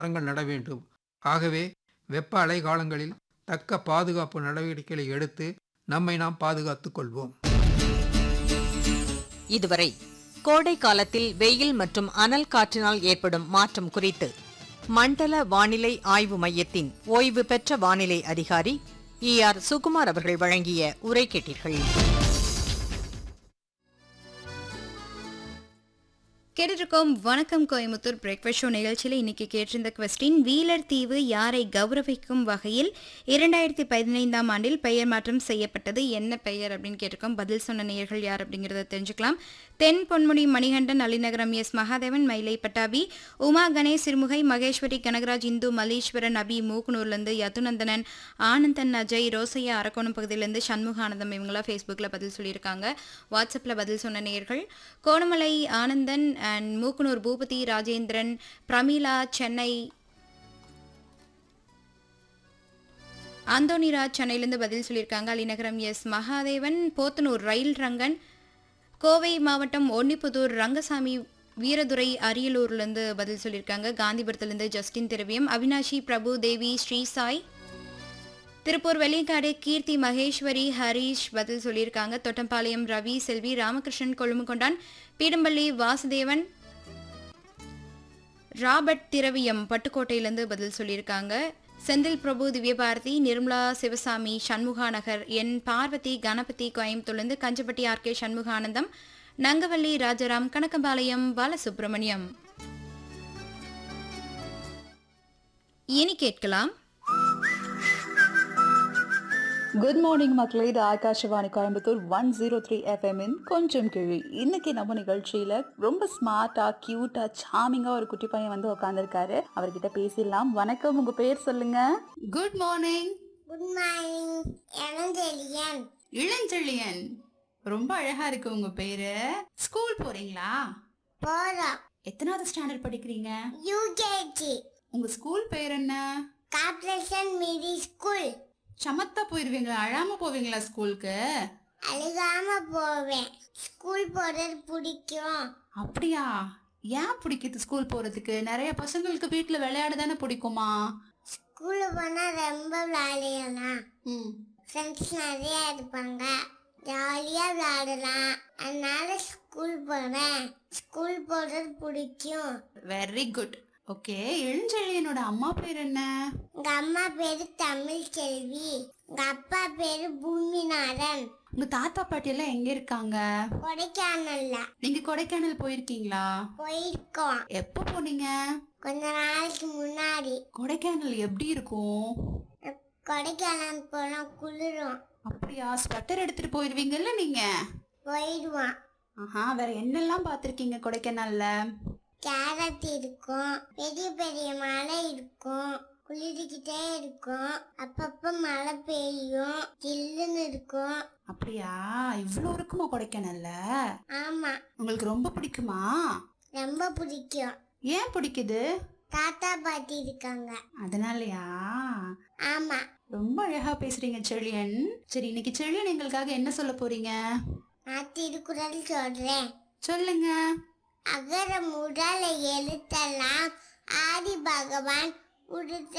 மரங்கள் நட வேண்டும் ஆகவே வெப்ப அலை காலங்களில் தக்க பாதுகாப்பு நடவடிக்கைகளை எடுத்து நம்மை நாம் பாதுகாத்துக் கொள்வோம் இதுவரை கோடை காலத்தில் வெயில் மற்றும் அனல் காற்றினால் ஏற்படும் மாற்றம் குறித்து மண்டல வானிலை ஆய்வு மையத்தின் ஓய்வு பெற்ற வானிலை அதிகாரி இ ஆர் சுகுமார் அவர்கள் வழங்கிய உரை கேட்டீர்கள் கேட்டுருக்கோம் வணக்கம் கோயமுத்தூர் பிரேக்ஃபாஸ்ட் ஷோ நிகழ்ச்சியில் இன்னைக்கு கேட்டிருந்த கொஸ்டின் வீலர் தீவு யாரை கௌரவிக்கும் வகையில் இரண்டாயிரத்தி பதினைந்தாம் ஆண்டில் பெயர் மாற்றம் செய்யப்பட்டது என்ன பெயர் அப்படின்னு கேட்டிருக்கோம் பதில் சொன்ன நேயர்கள் யார் அப்படிங்கிறத தெரிஞ்சுக்கலாம் தென் பொன்முடி மணிகண்டன் அலிநகரம் எஸ் மகாதேவன் மயிலை பட்டாபி உமா கணேஷ் சிறுமுகை மகேஸ்வரி கனகராஜ் இந்து மல்லீஸ்வரன் அபி மூக்குனூர்லேருந்து யதுநந்தனன் ஆனந்தன் அஜய் ரோசையா அரக்கோணம் பகுதியிலேருந்து சண்முகானந்தம் இவங்களாம் ஃபேஸ்புக்கில் பதில் சொல்லியிருக்காங்க வாட்ஸ்அப்பில் பதில் சொன்ன நேயர்கள் கோணமலை ஆனந்தன் அண்ட் மூக்குனூர் பூபதி ராஜேந்திரன் பிரமீளா சென்னை அந்தோனிராஜ் சென்னையிலேருந்து பதில் சொல்லியிருக்காங்க அலிநகரம் எஸ் மகாதேவன் போத்தனூர் ரயில் ரங்கன் கோவை மாவட்டம் ஒன்னிப்புதூர் ரங்கசாமி வீரதுரை அரியலூர்லேருந்து பதில் சொல்லியிருக்காங்க காந்திபுரத்துலேருந்து ஜஸ்டின் திரவியம் அவினாஷி பிரபு தேவி ஸ்ரீசாய் திருப்பூர் வெள்ளியங்காடு கீர்த்தி மகேஸ்வரி ஹரீஷ் பதில் சொல்லியிருக்காங்க தொட்டம்பாளையம் ரவி செல்வி ராமகிருஷ்ணன் கொழுமுகொண்டான் பீடம்பள்ளி வாசுதேவன் ராபர்ட் திரவியம் பட்டுக்கோட்டையிலேருந்து பதில் சொல்லியிருக்காங்க செந்தில் பிரபு திவ்யபாரதி நிர்மலா சிவசாமி சண்முகா நகர் என் பார்வதி கணபதி கோயம்புத்தூர்லேருந்து கஞ்சப்பட்டி ஆர் கே சண்முகானந்தம் நங்கவள்ளி ராஜாராம் கனகபாளையம் பாலசுப்ரமணியம் இனி கேட்கலாம் குட் மார்னிங் மக்களே இது Akashvani Coimbatore one zero three எஃப்எம்மின் கொஞ்சம் கிழி இன்னைக்கு நம்ம நிகழ்ச்சியில ரொம்ப ஸ்மார்ட்டா கியூட்டா சாமிங்கா ஒரு குட்டி பையன் வந்து உட்காந்துருக்காரு அவர்கிட்ட பேசிடலாம் வணக்கம் உங்க பேர் சொல்லுங்க good morning good morning Ilanchezhian Ilanchezhian ரொம்ப அழகா இருக்கு உங்க பேரு ஸ்கூல் போறீங்களா போறோம் எத்தனாவது ஸ்டாண்டர்ட் படிக்கிறீங்க யூகேஜி உங்க ஸ்கூல் பேர் என்ன கார்பரேஷன் மிடி ஸ்கூல் சமத்தா போயிருவீங்களா அழாம போவீங்களா ஸ்கூலுக்கு அழுகாம போவேன் ஸ்கூல் போறது பிடிக்கும் அப்படியா ஏன் பிடிக்குது ஸ்கூல் போறதுக்கு நிறைய பசங்களுக்கு வீட்ல விளையாட தானே பிடிக்குமா ஸ்கூலு போனா ரொம்ப விளையாடலாம் ம் ஃப்ரெண்ட்ஸ் நிறைய இருப்பாங்க ஜாலியா விளையாடலாம் அதனால ஸ்கூல் போறேன் ஸ்கூல் போறது பிடிக்கும் வெரி குட் ஓகே இளஞ்செழியனோட அம்மா பேர் என்ன எங்க அம்மா பேரு தமிழ் செல்வி எங்க அப்பா பேரு பூமிநாதன் உங்க தாத்தா பாட்டி எல்லாம் எங்க இருக்காங்க கொடைக்கானல்ல நீங்க கொடைக்கானல் போயிருக்கீங்களா போயிருக்கோம் எப்போ போனீங்க கொஞ்ச நாளைக்கு முன்னாடி கொடைக்கானல் எப்படி இருக்கும் கொடைக்கானல் போனா குளிரும் அப்படியா ஸ்வெட்டர் எடுத்துட்டு போயிருவீங்கல்ல நீங்க போயிடுவான் ஆஹா வேற என்னெல்லாம் பார்த்திருக்கீங்க கொடைக்கானல்ல கேரட் இருக்கும் பெரிய பெரிய மலை இருக்கும் குளிர்கிட்டே இருக்கும் அப்பப்ப மழை பெய்யும் ஜில்லுன்னு இருக்கும் அப்படியா இவ்வளோ இருக்குமா கொடைக்கானல்ல ஆமா உங்களுக்கு ரொம்ப பிடிக்குமா ரொம்ப பிடிக்கும் ஏன் பிடிக்குது தாத்தா பாட்டி இருக்காங்க அதனாலயா ஆமா ரொம்ப அழகா பேசுறீங்க செழியன் சரி இன்னைக்கு செழியன் எங்களுக்காக என்ன சொல்ல போறீங்க நான் திருக்குறள் சொல்றேன் சொல்லுங்க அகர முதல எழுத்தெல்லாம் ஆதி பகவான் உடுத்த